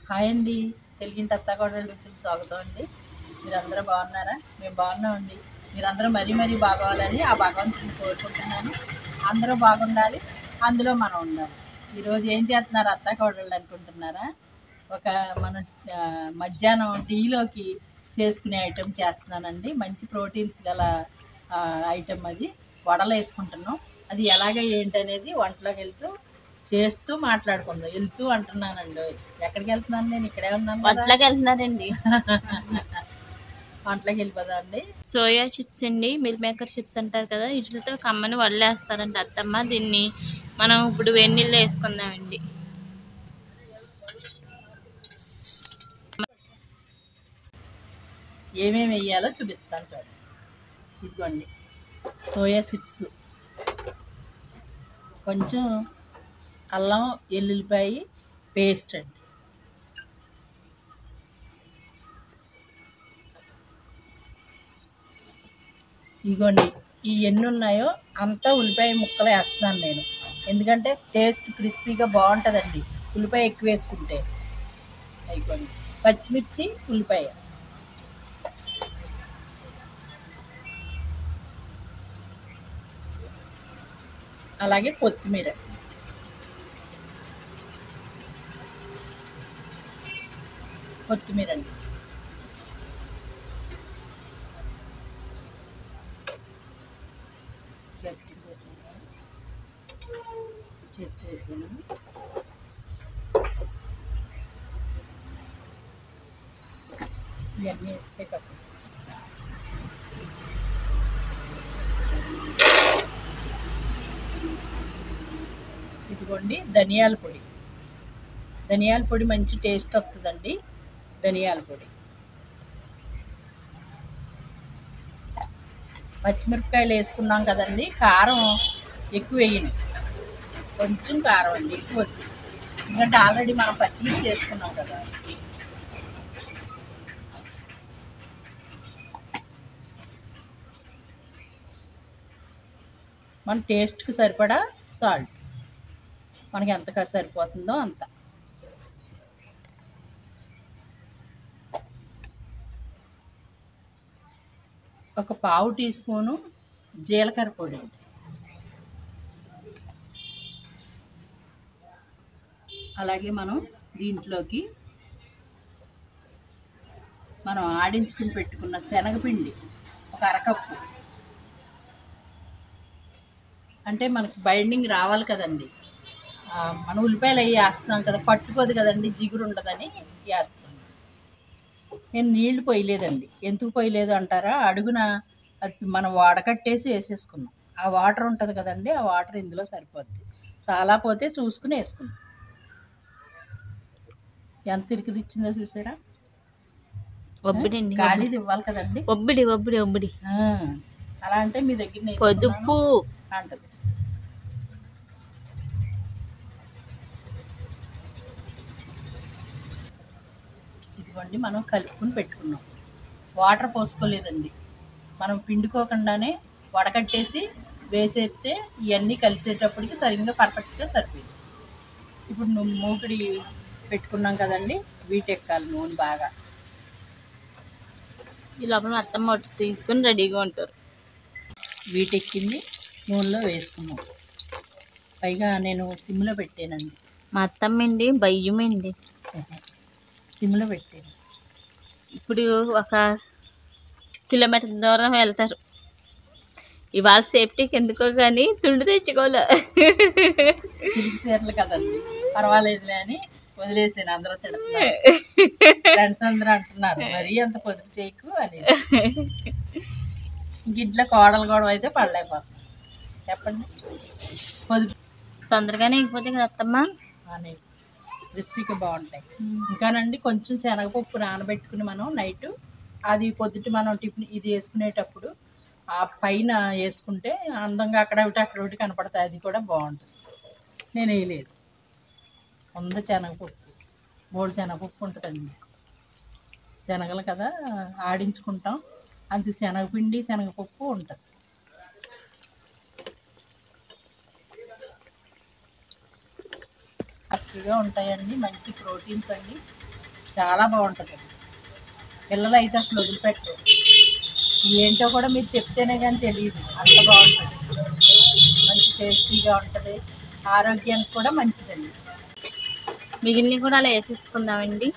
Hi అండి తెలుగింటి అత్తాకోడల రుచులు స్వాగతం అండి మీరందరూ బాగున్నారా మేము బాగున్నామండి మీరందరూ మరీ మరీ బాగోవాలని ఆ భగవంతుని కోరుకుంటున్నాను అందరూ బాగుండాలి అందులో మనం ఉండాలి ఈరోజు ఏం చేస్తున్నారు అత్తాకోడళ్ళు అనుకుంటున్నారా ఒక మన ఆ, మధ్యాహ్నం టీలోకి చేసుకునే ఐటెం చేస్తున్నానండి మంచి ప్రోటీన్స్ గల ఆ, ఐటెం అది వడలు వేసుకుంటున్నాం అది ఎలాగ ఏంటి అనేది వంటలోకి వెళ్తూ చేస్తూ మాట్లాడుకుందాం వెళ్తూ అంటున్నానండి ఎక్కడికి వెళ్తున్నాను నేను ఇక్కడే ఉన్నాను కదా. వంటలోకి వెళ్తున్నారండి వంటలోకి వెళ్ళిపోదా అండి సోయా చిప్స్ అండి మిల్ మేకర్ చిప్స్ అంటారు కదా వీటితో కమ్మని వడలేస్తారంట అత్తమ్మ దీన్ని మనం ఇప్పుడు వేడి నీళ్ళు వేసుకుందామండి ఏమేమి వేయాలో చూపిస్తాను చూడండి ఇదిగోండి సోయా చిప్స్ కొంచెం అల్లం ఎల్లుల్లిపాయ పేస్ట్ అండి ఇదిగోండి ఈ ఎన్ని ఉన్నాయో అంతా ఉల్లిపాయ ముక్కలు వేస్తున్నాను నేను ఎందుకంటే టేస్ట్ క్రిస్పీగా బాగుంటుందండి ఉల్లిపాయ ఎక్కువ వేసుకుంటే అయిపోయింది పచ్చిమిర్చి ఉల్లిపాయ అలాగే కొత్తిమీర కొత్తిమీర అండి చెత్త వేసాను ఇవన్నీ వేస్తే కప్పు ఇదిగోండి ధనియాల పొడి ధనియాల పొడి మంచి టేస్ట్ వస్తుందండి ధనియాల పొడి పచ్చిమిరపకాయలు వేసుకున్నాం కదండి కారం ఎక్కువ వేయండి కొంచెం కారం అండి ఎక్కువ వద్దు ఎందుకంటే ఆల్రెడీ మనం పచ్చిమిర్చి వేసుకున్నాం కదా మన టేస్ట్కి సరిపడా సాల్ట్ మనకి ఎంత సరిపోతుందో అంత ఒక పావు టీ స్పూను జీలకర్ర పొడి అండి అలాగే మనం దీంట్లోకి మనం ఆడించుకుని పెట్టుకున్న శనగపిండి ఒక అరకప్పు అంటే మనకి బైండింగ్ రావాలి కదండి ఆ, మనం ఉల్లిపాయలు అవి వేస్తున్నాం కదా పట్టుకోదు కదండి జిగురు ఉండదని వేస్తాం నేను నీళ్లు పోయలేదండి ఎందుకు పోయలేదు అంటారా అడుగున అది మనం వాడకట్టేసి వేసేసుకున్నాం ఆ వాటర్ ఉంటుంది కదండి ఆ వాటర్ ఇందులో సరిపోద్ది చాలా పోతే చూసుకుని వేసుకున్నాం ఎంత ఇరికిది ఇచ్చిందో చూసారా ఒబ్బిడి అండి ఖాళీది ఇవ్వాలి కదండి ఒబ్బిడి ఒబ్బిడి ఒబ్బిడి ఆ, అలా అంటే మీ దగ్గర నేర్చుకున్నాను పొదుపు అంటది ఇదిగోండి మనం కలుపుకుని పెట్టుకున్నాం వాటర్ పోసుకోలేదండి మనం పిండుకోకుండానే వడకట్టేసి వేసేస్తే ఇవన్నీ కలిసేటప్పటికి సరిగ్గా పర్ఫెక్ట్గా సరిపోయింది ఇప్పుడు నువ్వు మూకుడి పెట్టుకున్నాం కదండి వీటెక్కాలి నూనె బాగా ఈ లోపల మా అత్తమ్మ ఒకటి తీసుకొని రెడీగా ఉంటారు వీటెక్కింది నూనెలో వేసుకున్నాం పైగా నేను సిమ్లో పెట్టానండి మా అత్తమ్మ అండి భయ్యమండి సిమ్లో పెట్టాను ఇప్పుడు ఒక కిలోమీటర్ దూరం వెళ్తారు ఇవాళ సేఫ్టీకి ఎందుకో కానీ తుండు తెచ్చుకోలే సిల్క్ చీరలు కదండి పర్వాలేదులే అని వదిలేసాను అందరూ తిడుతున్నారు ఫ్రెండ్స్ అందరూ అంటున్నారు మరీ అంత పొదుపు చేయకు అని ఇంక ఇంట్లో కోడలు గొడవ అయితే పడలేకపోతుంది చెప్పండి పొదుపు తొందరగానే అయిపోతే కదా అత్తమ్మ అని క్రిస్పీగా బాగుంటాయి ఇంకానండి కొంచెం శనగపప్పు నానబెట్టుకుని మనం నైట్ అది పొద్దుట మనం టిఫిన్ ఇది వేసుకునేటప్పుడు ఆ పైన వేసుకుంటే అందంగా అక్కడ ఒకటి అక్కడ ఒకటి కనపడతాయి అది కూడా బాగుంటుంది నేను వేయలేదు వంద శనగపప్పు మూడు శనగపప్పు ఉంటుందండి శనగలు కదా ఆడించుకుంటాం అంత శనగపిండి శనగపప్పు ఉంటుంది హ్యాపీగా ఉంటాయండి మంచి ప్రోటీన్స్ అండి చాలా బాగుంటుంది పిల్లలు అయితే అసలు వదిలిపెట్టరు ఏంటో కూడా మీరు చెప్తేనే కానీ తెలియదు అంత బాగుంటుంది మంచి టేస్టీగా ఉంటుంది ఆరోగ్యానికి కూడా మంచిదండి మిగిలినవి కూడా అలా వేసేసుకుందామండి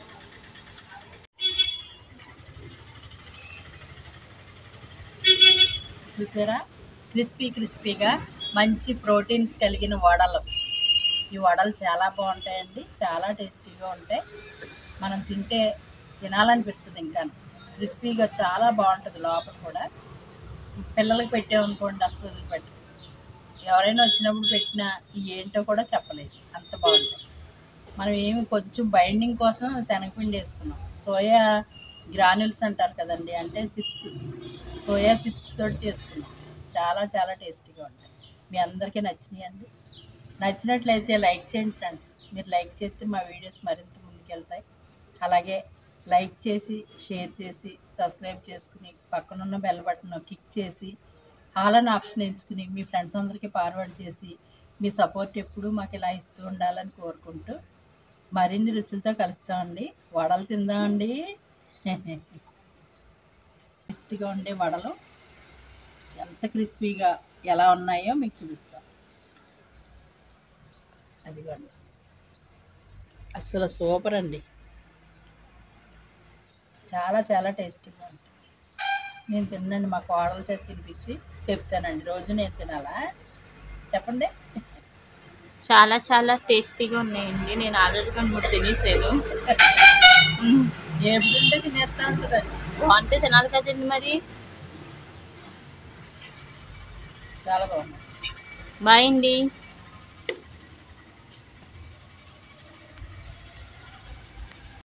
చూసారా క్రిస్పీ క్రిస్పీగా మంచి ప్రోటీన్స్ కలిగిన వడలు ఈ వడలు చాలా బాగుంటాయండి చాలా టేస్టీగా ఉంటాయి మనం తింటే తినాలనిపిస్తుంది ఇంకా క్రిస్పీగా చాలా బాగుంటుంది లోపల కూడా పిల్లలకి పెట్టామనుకోండి అసలు వదిలిపెట్టి ఎవరైనా వచ్చినప్పుడు పెట్టినా ఈ ఏంటో కూడా చెప్పలేదు అంత బాగుంటాయి మనం ఏమి కొంచెం బైండింగ్ కోసం శనగపిండి వేసుకున్నాం సోయా గ్రాన్యుల్స్ అంటారు కదండి అంటే చిప్స్ సోయా చిప్స్ తోటి చేసుకున్నాం చాలా చాలా టేస్టీగా ఉంటాయి మీ అందరికీ నచ్చినాయండి నచ్చినట్లయితే లైక్ చేయండి ఫ్రెండ్స్ మీరు లైక్ చేస్తే మా వీడియోస్ మరింత ముందుకెళ్తాయి అలాగే లైక్ చేసి షేర్ చేసి సబ్స్క్రైబ్ చేసుకుని పక్కనున్న బెల్ బటన్ క్లిక్ చేసి హాల్ అని ఆప్షన్ ఎంచుకుని మీ ఫ్రెండ్స్ అందరికీ ఫార్వర్డ్ చేసి మీ సపోర్ట్ ఎప్పుడూ మాకు ఇలా ఇస్తూ ఉండాలని కోరుకుంటూ మరిన్ని రుచులతో కలుస్తామండి వడలు తిందామండి టేస్టీగా ఉండే వడలు ఎంత క్రిస్పీగా ఎలా ఉన్నాయో మీకు చూపిస్తాం అదిగోండి అసలు సూపర్ అండి చాలా చాలా టేస్టీగా ఉంటుంది నేను తినండి మా కోడల చేతి తినిపించి చెప్తానండి రోజు నేను తినాలా చెప్పండి చాలా చాలా టేస్టీగా ఉన్నాయండి నేను ఆల్రెడీ రెండు మూడు తినేసాను మ్మ్. ఏ తింటే తినేస్తా ఉంటుందండి బాగుంటే తినాలి కదండి మరి చాలా బాగుంది బాయ్ అండి